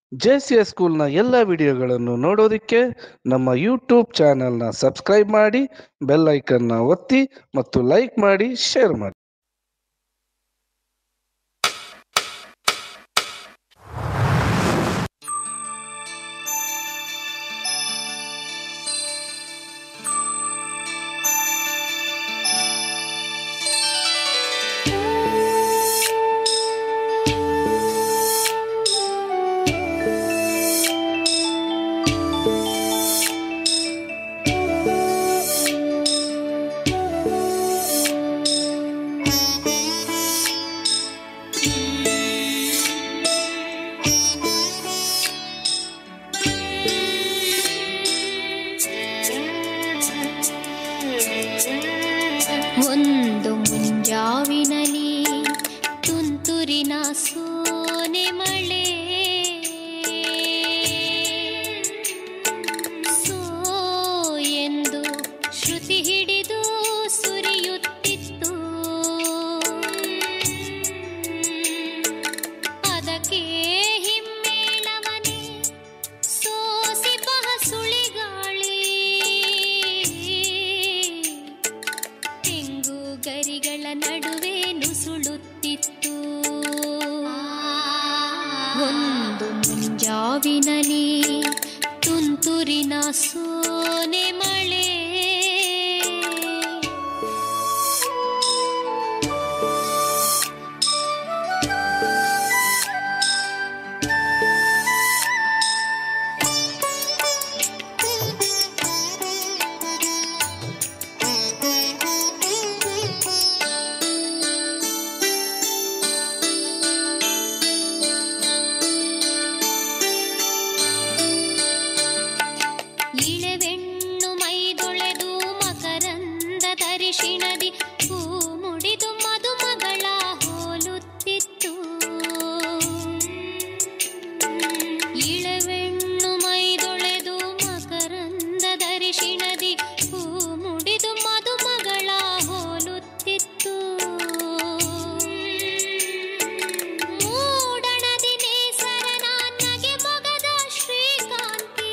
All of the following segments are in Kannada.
ಜೆ ಸಿ ಎಸ್ ಸ್ಕೂಲ್ನ ಎಲ್ಲ ವಿಡಿಯೋಗಳನ್ನು ನೋಡೋದಕ್ಕೆ ನಮ್ಮ ಯೂಟ್ಯೂಬ್ ಚಾನೆಲ್ನ ಸಬ್ಸ್ಕ್ರೈಬ್ ಮಾಡಿ ಬೆಲ್ ಐಕನ್ನ ಒತ್ತಿ ಮತ್ತು ಲೈಕ್ ಮಾಡಿ ಶೇರ್ ಮಾಡಿ ಒಂದು ಮುಂಜಾವಿನಲಿ ತುಂತುರಿನ ಸೋನೆ ಮಳೆ ಸೋ ಎಂದು ಶ್ರುತಿ ಹಿಡಿದು ಸುರಿಯುತ್ತಿತ್ತು ಅದಕ್ಕೆ ಹಿಮ್ಮೇಳವನೇ ಸೋಸಿ ಬಹ ಸುಳಿಗಾಳಿ ತೆಂಗು ಗರಿಗಳ ನಡುವೆ ನುಸುಳುತ್ತಿತ್ತು ಒಂದು ಮುಂಜಾವಿನಲಿ ತುಂತುರಿನ ಸೋನೆ ಮಳೆ ಇಳೆವೆಣ್ಣು ಮೈದೊಳೆದು ಮಕರಂದ ದರಿಶಿಣದಿ ಹೂ ಮುಡಿದು ಮದುಮಗಳ ಹೋಲುತ್ತಿತ್ತು ಇಳೆವೆಣ್ಣು ಮೈದೊಳೆದು ಮಕರಂದ ದರಿಶಿಣದಿ ಹೂ ಮುಡಿದು ಮದುಮಗಳ ಹೋಲುತ್ತಿತ್ತು ಮೂಡಣದಿ ನೇಸರನ ನಗೆ ಮೊಗದ ಶ್ರೀಕಾಂತಿ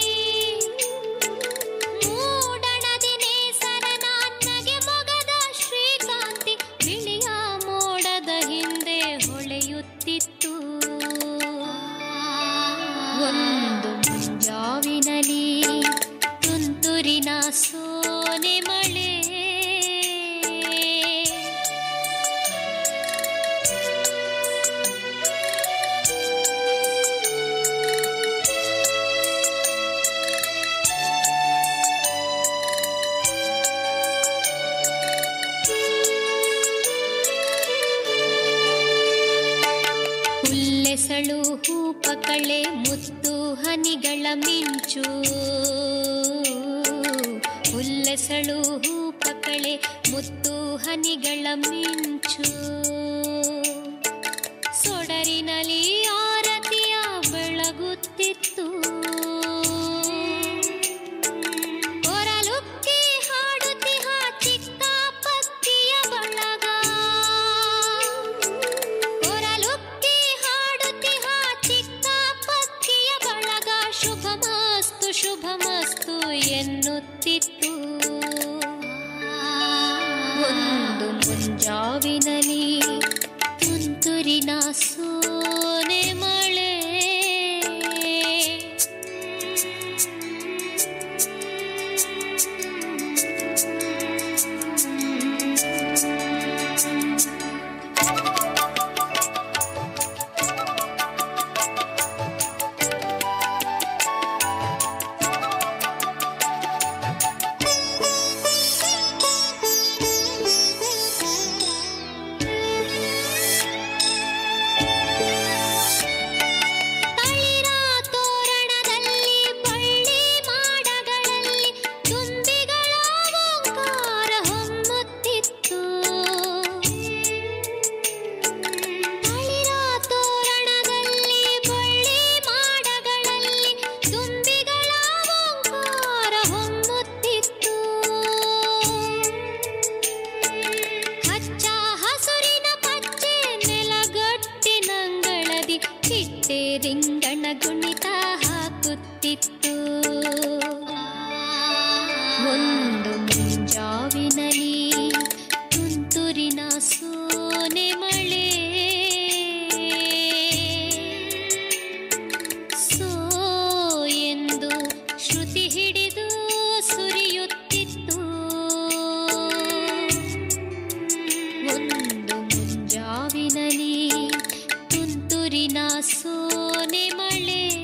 ಮೂಡಣದಿ ನೇಸರನ ನಗೆ ಮೊಗದ ಶ್ರೀಕಾಂತಿ ಬಿಳಿಯ ಮೋಡದ ಹಿಂದೆ ಹೊಳೆಯುತ್ತಿತ್ತು ಒಂದು ಮುಂಜಾವಿನಲಿ ತುಂತುರಿನ ಸೋನೆ ಮಳೆ ಹುಲ್ಲೆಸಳು ಹೂಪಕಳೆ ಮುತ್ತು ಹನಿಗಳ ಮಿಂಚು ಹುಲ್ಲೆಸಳು ಹೂಪಕಳೆ ಮುತ್ತು ಹನಿಗಳ ಮಿಂಚು ಸೊಡರಿನಲ್ಲಿ ಆರತಿಯ ಬೆಳಗುತ್ತಿತ್ತು ಕೊರಲುಕ್ಕಿ ಹಾಡುತ್ತಿಹ ಚಿಕ್ಕ ಪಕ್ಕಿಯ ಬಳಗ ಕೊರಲುಕ್ಕಿ ಹಾಡುತ್ತಿಹ ಚಿಕ್ಕ ಪಕ್ಕಿಯ ಬಳಗ ಶುಭಮಸ್ತು ಶುಭಮಸ್ತು ಎನ್ನುತ್ತಿತ್ತು ಒಂದು ಮುಂಜಾವಿನಲಿ ತುಂತುರಿನ ಸೋನೆ ಮಳೆ ರಿಂಗಣ ಗುಣಿತ ಹಾಕುತ್ತಿತ್ತು ಒಂದು ಮುಂಜಾವಿನಲ್ಲಿ ತುಂತುರಿನ ಸೋನೆ ಮಳೆ ಸೋ ಎಂದು ಶ್ರುತಿ ಹಿಡಿದು ಸುರಿಯುತ್ತಿತ್ತು ಒಂದು ಮುಂಜಾವಿನಲ್ಲಿ ತುಂತುರಿನ ಸೋನೆ ಮಳೆ